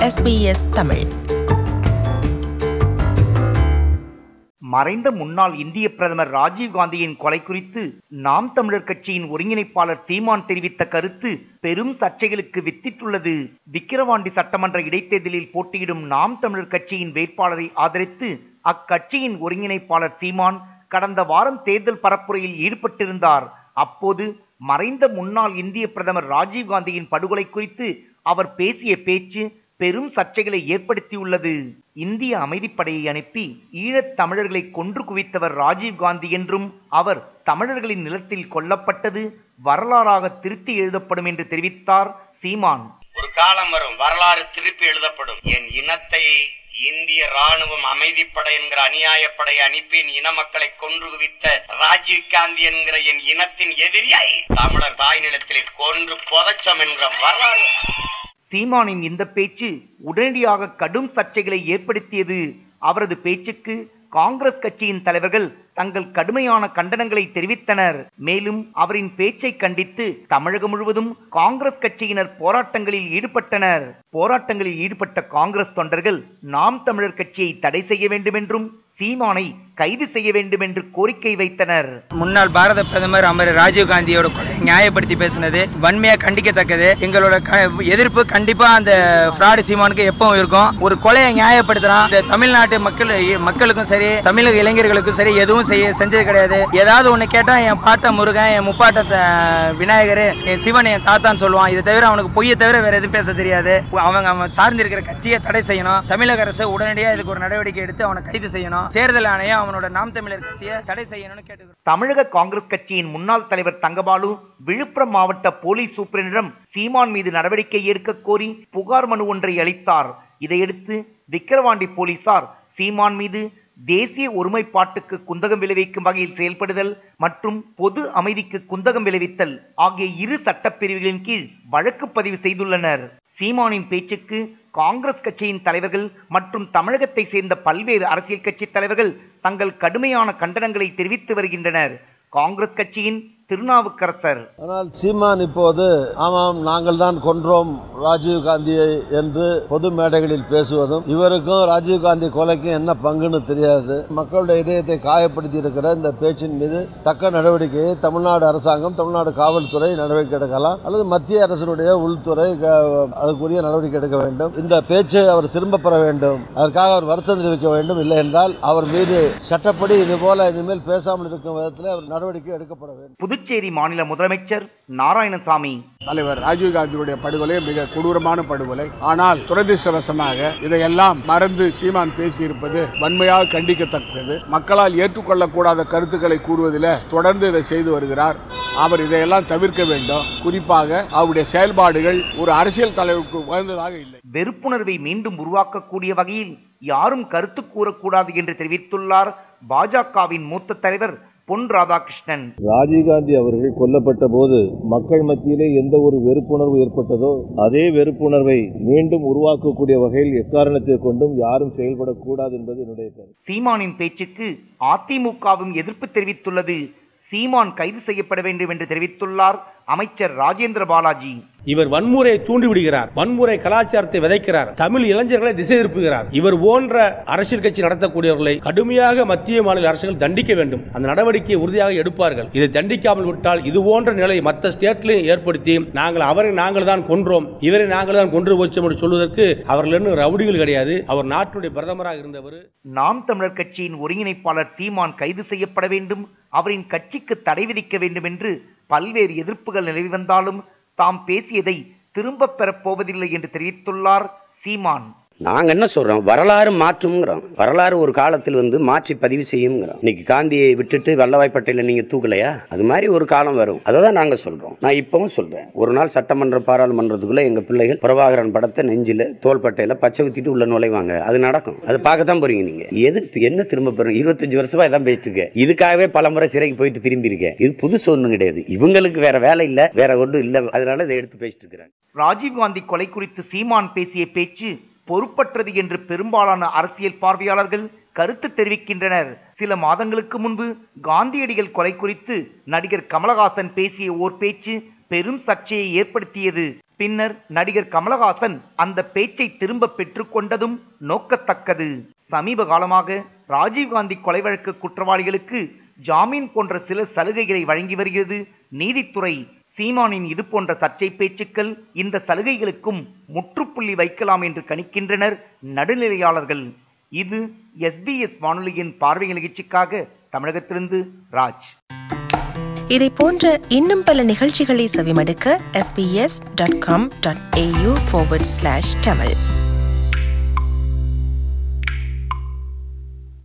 SBS Tamil மறைந்த முன்னாள் இந்திய பிரதமர் ராஜீவ் காந்தியின் கொலை குறித்து நாம் தமிழர் கட்சியின் ஒருங்கிணைப்பாளர் சீமான் தெரிவித்த கருத்து பெரும் சர்ச்சைகளுக்கு வித்திட்டுள்ளது விக்கிரவாண்டி சட்டமன்ற இடைத்தேர்தலில் போட்டியிடும் நாம் தமிழர் கட்சியின் வேட்பாளரை ஆதரித்து அக்கட்சியின் ஒருங்கிணைப்பாளர் சீமான் கடந்த வாரம் தேர்தல் பரப்புரையில் ஈடுபட்டிருந்தார் அப்போது மறைந்த முன்னாள் இந்திய பிரதமர் ராஜீவ் காந்தியின் படுகொலை குறித்து அவர் பேசிய பேச்சு பெரும் சர்ச்சைகளை ஏற்படுத்தியுள்ளது இந்திய அமைதிப்படையை அனுப்பி ஈழத் தமிழர்களை கொன்று குவித்தவர் ராஜீவ் காந்தி என்றும் அவர் தமிழர்களின் நிலத்தில் கொல்லப்பட்டது வரலாறாக திருத்தி எழுதப்படும் என்று தெரிவித்தார் சீமான் ஒரு காலம் வரும் வரலாறு திருப்பி எழுதப்படும் என் இனத்தை இந்திய ராணுவம் அமைதிப்படை என்கிற அநியாயப்படை அனுப்பி என் இன மக்களை கொன்று குவித்த ராஜீவ் காந்தி என்கிற என் இனத்தின் எதிரியை தமிழர் தாய் நிலத்திலே கொன்று புதைச்சம் என்கிற வரலாறு சீமானின் இந்த பேச்சு உடனடியாக கடும் சர்ச்சைகளை ஏற்படுத்தியது அவரது பேச்சுக்கு காங்கிரஸ் கட்சியின் தலைவர்கள் தங்கள் கடுமையான கண்டனங்களை தெரிவித்தனர் மேலும் அவரின் பேச்சை கண்டித்து தமிழகம் முழுவதும் காங்கிரஸ் கட்சியினர் போராட்டங்களில் ஈடுபட்டனர் போராட்டங்களில் ஈடுபட்ட காங்கிரஸ் தொண்டர்கள் நாம் தமிழர் கட்சியை தடை செய்ய வேண்டும் என்றும் சீமானை கைது செய்ய வேண்டும் என்று கோரிக்கை வைத்தனர் முன்னாள் பாரத பிரதமர் அமர் ராஜீவ் காந்தியோட கொலை நியாயப்படுத்தி பேசினது வன்மையா கண்டிக்கத்தக்கது எங்களோட க- எதிர்ப்பு கண்டிப்பா அந்த ஃப்ராடு சீமானுக்கு எப்பவும் இருக்கும் ஒரு கொலையை நியாயப்படுத்துறான் இந்த தமிழ்நாட்டு மக்கள் மக்களுக்கும் சரி தமிழக இளைஞர்களுக்கும் சரி எதுவும் செய்ய செஞ்சது கிடையாது ஏதாவது ஒண்ணு கேட்டா என் பாட்ட முருகன் என் முப்பாட்ட த- விநாயகர் என் சிவன் என் தாத்தான்னு சொல்லுவான் இதை தவிர அவனுக்கு பொய்யை தவிர வேற எதுவும் பேச தெரியாது அவங்க அவன் சார்ந்திருக்கிற கட்சியை தடை செய்யணும் தமிழக அரசு உடனடியாக இதுக்கு ஒரு நடவடிக்கை எடுத்து அவனை கைது செய்யணும் தேர்தல் ஆணையம் அவனோட நாம் தமிழர் கட்சியை தடை செய்யணும்னு கேட்டுக்கிறோம் தமிழக காங்கிரஸ் கட்சியின் முன்னாள் தலைவர் தங்கபாலு விழுப்புரம் மாவட்ட போலீஸ் சூப்பரண்டிடம் சீமான் மீது நடவடிக்கை எடுக்க கோரி புகார் மனு ஒன்றை அளித்தார் இதையடுத்து விக்கிரவாண்டி போலீசார் சீமான் மீது தேசிய ஒருமைப்பாட்டுக்கு குந்தகம் விளைவிக்கும் வகையில் செயல்படுதல் மற்றும் பொது அமைதிக்கு குந்தகம் விளைவித்தல் ஆகிய இரு சட்டப்பிரிவுகளின் கீழ் வழக்கு பதிவு செய்துள்ளனர் சீமானின் பேச்சுக்கு காங்கிரஸ் கட்சியின் தலைவர்கள் மற்றும் தமிழகத்தை சேர்ந்த பல்வேறு அரசியல் கட்சி தலைவர்கள் தங்கள் கடுமையான கண்டனங்களை தெரிவித்து வருகின்றனர் காங்கிரஸ் கட்சியின் திருநாவுக்கரசர் ஆனால் சீமான் இப்போது ஆமாம் நாங்கள் தான் கொன்றோம் ராஜீவ் காந்தியை என்று பொது மேடைகளில் பேசுவதும் இவருக்கும் ராஜீவ் காந்தி கொலைக்கும் என்ன பங்குன்னு தெரியாது மக்களுடைய இதயத்தை காயப்படுத்தி இருக்கிற இந்த பேச்சின் மீது தக்க நடவடிக்கையை தமிழ்நாடு அரசாங்கம் தமிழ்நாடு காவல்துறை நடவடிக்கை எடுக்கலாம் அல்லது மத்திய அரசினுடைய உள்துறை க- அதுக்குரிய நடவடிக்கை எடுக்க வேண்டும் இந்த பேச்சை அவர் திரும்ப பெற வேண்டும் அதற்காக அவர் வருத்தம் தெரிவிக்க வேண்டும் இல்லை என்றால் அவர் மீது சட்டப்படி இது போல இனிமேல் பேசாமல் இருக்கும் விதத்தில் அவர் நடவடிக்கை எடுக்கப்பட வேண்டும் புதுச்சேரி மாநில முதலமைச்சர் நாராயணசாமி தலைவர் ராஜீவ்காந்தியுடைய படுகொலை மிக கொடூரமான படுகொலை ஆனால் துரதிருஷ்டவசமாக இதையெல்லாம் மறந்து சீமான் பேசியிருப்பது வன்மையாக கண்டிக்கத்தக்கது மக்களால் ஏற்றுக்கொள்ளக்கூடாத கருத்துக்களை கூறுவதில் தொடர்ந்து இதை செய்து வருகிறார் அவர் இதையெல்லாம் தவிர்க்க வேண்டும் குறிப்பாக அவருடைய செயல்பாடுகள் ஒரு அரசியல் தலைவருக்கு உகந்ததாக இல்லை வெறுப்புணர்வை மீண்டும் உருவாக்கக்கூடிய வகையில் யாரும் கருத்து கூறக்கூடாது என்று தெரிவித்துள்ளார் பாஜகவின் மூத்த தலைவர் பொன் ராதாகிருஷ்ணன் ராஜீவ்காந்தி அவர்கள் கொல்லப்பட்ட போது மக்கள் மத்தியிலே எந்த ஒரு வெறுப்புணர்வு ஏற்பட்டதோ அதே வெறுப்புணர்வை மீண்டும் உருவாக்கக்கூடிய வகையில் எக்காரணத்தை கொண்டும் யாரும் செயல்படக்கூடாது என்பது என்னுடைய கருத்து சீமானின் பேச்சுக்கு அதிமுகவும் எதிர்ப்பு தெரிவித்துள்ளது சீமான் கைது செய்யப்பட வேண்டும் என்று தெரிவித்துள்ளார் அமைச்சர் ராஜேந்திர பாலாஜி இவர் வன்முறையை தூண்டிவிடுகிறார் வன்முறை கலாச்சாரத்தை விதைக்கிறார் தமிழ் இளைஞர்களை திசை திருப்புகிறார் இவர் போன்ற அரசியல் கட்சி நடத்தக்கூடியவர்களை கடுமையாக மத்திய மாநில அரசுகள் தண்டிக்க வேண்டும் அந்த நடவடிக்கையை உறுதியாக எடுப்பார்கள் இதை தண்டிக்காமல் விட்டால் இது போன்ற நிலை மற்ற ஸ்டேட்லையும் ஏற்படுத்தி நாங்கள் அவரை நாங்கள் தான் கொன்றோம் இவரை நாங்கள் தான் கொன்று போச்சோம் என்று சொல்வதற்கு அவர்கள் இன்னும் ரவுடிகள் கிடையாது அவர் நாட்டுடைய பிரதமராக இருந்தவர் நாம் தமிழர் கட்சியின் ஒருங்கிணைப்பாளர் சீமான் கைது செய்யப்பட வேண்டும் அவரின் கட்சிக்கு தடை விதிக்க வேண்டும் என்று பல்வேறு எதிர்ப்புகள் நிலவி வந்தாலும் தாம் பேசியதை திரும்பப் பெறப் போவதில்லை என்று தெரிவித்துள்ளார் சீமான் நாங்க என்ன சொல்றோம் வரலாறு மாற்றும்ங்கிறோம் வரலாறு ஒரு காலத்தில் வந்து மாற்றி பதிவு செய்யுங்கிறோம் இன்னைக்கு காந்தியை விட்டுட்டு வல்லபாய் பட்டேலை நீங்க தூக்கலையா அது மாதிரி ஒரு காலம் வரும் அதை தான் நாங்க சொல்றோம் நான் இப்பவும் சொல்றேன் ஒரு நாள் சட்டமன்ற பாராளுமன்றத்துக்குள்ள எங்க பிள்ளைகள் பிரபாகரன் படத்தை நெஞ்சில தோள்பட்டையில பச்சை ஊத்திட்டு உள்ள நுழைவாங்க அது நடக்கும் அதை பார்க்க தான் போறீங்க நீங்க எதுக்கு என்ன திரும்ப போறீங்க இருபத்தஞ்சு வருஷமா இதான் பேசிட்டு இருக்கேன் இதுக்காகவே பல முறை சிறைக்கு போயிட்டு திரும்பி இருக்கேன் இது புதுசு ஒண்ணும் கிடையாது இவங்களுக்கு வேற வேலை இல்ல வேற ஒன்றும் இல்ல அதனால இதை எடுத்து பேசிட்டு இருக்கிறேன் ராஜீவ்காந்தி கொலை குறித்து சீமான் பேசிய பேச்சு பொறுப்பற்றது என்று பெரும்பாலான அரசியல் பார்வையாளர்கள் கருத்து தெரிவிக்கின்றனர் சில மாதங்களுக்கு முன்பு காந்தியடிகள் கொலை குறித்து நடிகர் கமலஹாசன் பேசிய ஓர் பேச்சு பெரும் சர்ச்சையை ஏற்படுத்தியது பின்னர் நடிகர் கமலஹாசன் அந்த பேச்சை திரும்ப பெற்றுக்கொண்டதும் நோக்கத்தக்கது சமீப காலமாக ராஜீவ்காந்தி கொலை வழக்கு குற்றவாளிகளுக்கு ஜாமீன் போன்ற சில சலுகைகளை வழங்கி வருகிறது நீதித்துறை சீமானின் இது போன்ற சர்ச்சை பேச்சுக்கள் இந்த சலுகைகளுக்கும் முற்றுப்புள்ளி வைக்கலாம் என்று கணிக்கின்றனர் நடுநிலையாளர்கள் இது எஸ்பிஎஸ் வானொலியின் பார்வை நிகழ்ச்சிக்காக தமிழகத்திலிருந்து ராஜ் இதை போன்ற இன்னும் பல நிகழ்ச்சிகளை செவிமடுக்க sbs.com.au forward slash tamil